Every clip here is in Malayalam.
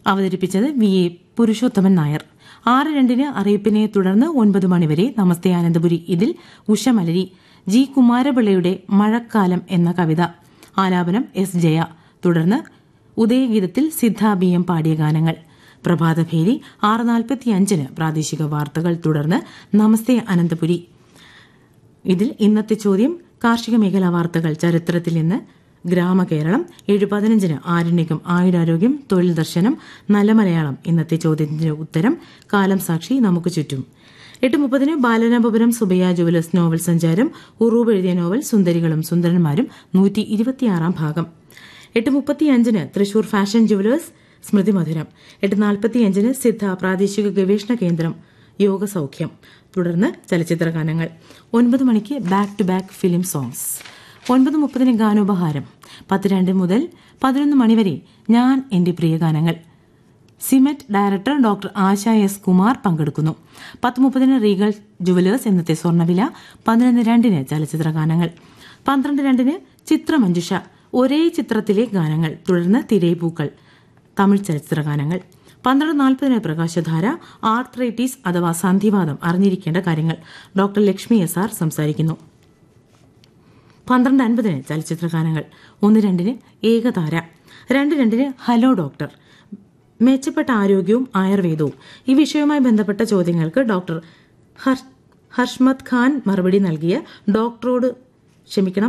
അവതരിപ്പിച്ചത് വി എ പുരുഷോത്തമൻ നായർ ആറ് രണ്ടിന് അറിയിപ്പിനെ തുടർന്ന് ഒൻപത് മണിവരെ നമസ്തേ ആനന്ദപുരി ഇതിൽ ഉഷമലരി ജി കുമാരപിള്ളയുടെ മഴക്കാലം എന്ന കവിത ആലാപനം എസ് ജയ തുടർന്ന് ഉദയഗീതത്തിൽ സിദ്ധ ബി എം പാടിയ ഗാനങ്ങൾ പ്രഭാതഭേരി ആറ് നാൽപ്പത്തിയഞ്ചിന് പ്രാദേശിക വാർത്തകൾ തുടർന്ന് നമസ്തേ അനന്തപുരി ഇതിൽ ഇന്നത്തെ ചോദ്യം കാർഷിക മേഖലാ വാർത്തകൾ ചരിത്രത്തിൽ നിന്ന് ഗ്രാമകേരളം ഏഴ് പതിനഞ്ചിന് ആരണ്യകം ആയുരാരോഗ്യം തൊഴിൽ ദർശനം നല്ല മലയാളം ഇന്നത്തെ ചോദ്യത്തിന്റെ ഉത്തരം കാലം സാക്ഷി നമുക്ക് ചുറ്റും എട്ട് മുപ്പതിന് ബാലരാമപുരം സുബയ്യ ജുവലേഴ്സ് നോവൽ സഞ്ചാരം ഉറൂബ് എഴുതിയ നോവൽ സുന്ദരികളും സുന്ദരന്മാരും നൂറ്റി ഇരുപത്തിയാറാം ഭാഗം എട്ട് മുപ്പത്തിയഞ്ചിന് തൃശൂർ ഫാഷൻ ജുവലേഴ്സ് സ്മൃതി മധുരം എട്ട് നാൽപ്പത്തിയഞ്ചിന് സിദ്ധ പ്രാദേശിക ഗവേഷണ കേന്ദ്രം യോഗസൗഖ്യം തുടർന്ന് ചലച്ചിത്ര ഗാനങ്ങൾ ഒൻപത് മണിക്ക് back to back film songs ഒൻപത് മുപ്പതിന് ഗാനോപഹാരം പത്ത് രണ്ട് മുതൽ പതിനൊന്ന് മണിവരെ ഞാൻ എന്റെ പ്രിയ ഗാനങ്ങൾ SIMET director doctor Asha S Kumar പങ്കെടുക്കുന്നു പത്ത് മുപ്പതിന് റീഗൽ ജുവലേഴ്സ് ഇന്നത്തെ സ്വർണ്ണവില പതിനൊന്ന് രണ്ടിന് ചലച്ചിത്ര ഗാനങ്ങൾ പന്ത്രണ്ട് രണ്ടിന് ചിത്രമഞ്ജുഷ ഒരേ ചിത്രത്തിലെ ഗാനങ്ങൾ തുടർന്ന് തിരയിപ്പൂക്കൾ തമിഴ് ചലച്ചിത്ര ഗാനങ്ങൾ പന്ത്രണ്ട് നാൽപ്പതിന് പ്രകാശധാര ആർത്രൈറ്റീസ് അഥവാ സന്ധിവാദം അറിഞ്ഞിരിക്കേണ്ട കാര്യങ്ങൾ ഡോക്ടർ ലക്ഷ്മി എസ് ആർ സംസാരിക്കുന്നു പന്ത്രണ്ട് അൻപതിന് ചലച്ചിത്ര ഗാനങ്ങൾ ഒന്ന് രണ്ടിന് ഏകതാര രണ്ട് രണ്ടിന് ഹലോ ഡോക്ടർ മെച്ചപ്പെട്ട ആരോഗ്യവും ആയുർവേദവും ഈ വിഷയവുമായി ബന്ധപ്പെട്ട ചോദ്യങ്ങൾക്ക് ഡോക്ടർ ഹർ- ഹർഷ്മത് ഖാൻ മറുപടി നൽകിയ ഡോക്ടറോട് ക്ഷമിക്കണം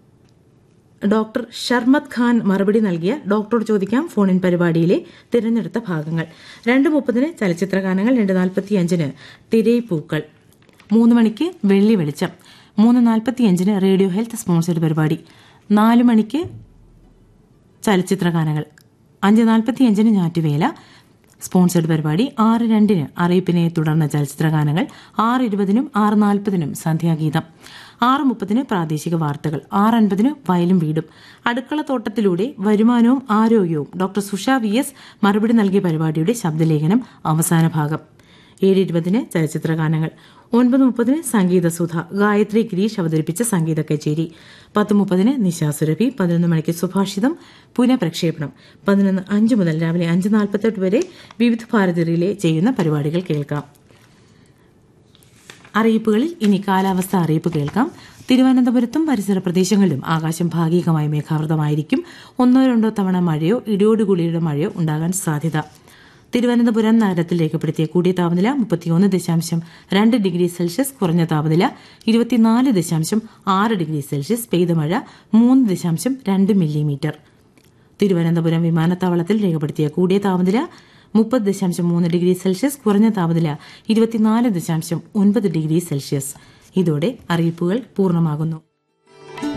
ഡോക്ടർ ഷർമത് ഖാൻ മറുപടി നൽകിയ ഡോക്ടറോട് ചോദിക്കാം ഫോണിൻ പരിപാടിയിലെ തിരഞ്ഞെടുത്ത ഭാഗങ്ങൾ രണ്ട് മുപ്പതിന് ചലച്ചിത്ര ഗാനങ്ങൾ രണ്ട് നാൽപ്പത്തിയഞ്ചിന് തിരയിപ്പൂക്കൾ മൂന്ന് മണിക്ക് വെള്ളി വെളിച്ചം മൂന്ന് നാൽപ്പത്തിയഞ്ചിന് റേഡിയോ ഹെൽത്ത് സ്പോൺസർഡ് പരിപാടി നാല് മണിക്ക് ചലച്ചിത്ര ഗാനങ്ങൾ അഞ്ച് നാൽപ്പത്തിയഞ്ചിന് ഞാറ്റുവേല സ്പോൺസർഡ് പരിപാടി ആറ് രണ്ടിന് അറിയിപ്പിനെ തുടർന്ന് ചലച്ചിത്ര ഗാനങ്ങൾ ആറ് ഇരുപതിനും ആറ് നാൽപ്പതിനും സന്ധ്യാഗീതം ആറ് മുപ്പതിന് പ്രാദേശിക വാർത്തകൾ ആറ് അൻപതിന് വയലും വീടും അടുക്കളത്തോട്ടത്തിലൂടെ വരുമാനവും ആരോഗ്യവും ഡോക്ടർ സുഷ വി എസ് മറുപടി നൽകിയ പരിപാടിയുടെ ശബ്ദലേഖനം അവസാന ഭാഗം ഏഴ് ഇരുപതിന് ചലച്ചിത്ര ഗാനങ്ങൾ ഒൻപത് മുപ്പതിന് സംഗീതസുധ ഗായത്രി ഗിരീഷ് അവതരിപ്പിച്ച സംഗീത കച്ചേരി പത്ത് മുപ്പതിന് നിശാസുരഭി പതിനൊന്ന് മണിക്ക് സുഭാഷിതം പുനഃപ്രക്ഷേപണം പതിനൊന്ന് അഞ്ച് മുതൽ രാവിലെ അഞ്ച് നാൽപ്പത്തെട്ട് വരെ വിവിധ ഭാരതി റിലേ ചെയ്യുന്ന പരിപാടികൾ കേൾക്കാം അറിയിപ്പുകളിൽ ഇനി കാലാവസ്ഥ അറിയിപ്പ് കേൾക്കാം തിരുവനന്തപുരത്തും പരിസര പ്രദേശങ്ങളിലും ആകാശം ഭാഗികമായി മേഘാവൃതമായിരിക്കും ഒന്നോ രണ്ടോ തവണ മഴയോ ഇടിയോടുകൂടിയുടെ മഴയോ ഉണ്ടാകാൻ സാധ്യത തിരുവനന്തപുരം നഗരത്തിൽ രേഖപ്പെടുത്തിയ കൂടിയ താപനില മുപ്പത്തിയൊന്ന് ദശാംശം രണ്ട് ഡിഗ്രി സെൽഷ്യസ് കുറഞ്ഞ താപനില ഇരുപത്തിനാല് ദശാംശം ആറ് ഡിഗ്രി സെൽഷ്യസ് പെയ്ത മഴ മൂന്ന് ദശാംശം രണ്ട് മില്ലിമീറ്റർ തിരുവനന്തപുരം വിമാനത്താവളത്തിൽ രേഖപ്പെടുത്തിയ കൂടിയ താപനില മുപ്പത് ദശാംശം മൂന്ന് ഡിഗ്രി സെൽഷ്യസ് കുറഞ്ഞ താപനില ഇരുപത്തിനാല് ദശാംശം ഒൻപത് ഡിഗ്രി സെൽഷ്യസ് ഇതോടെ അറിയിപ്പുകൾ പൂർണ്ണമാകുന്നു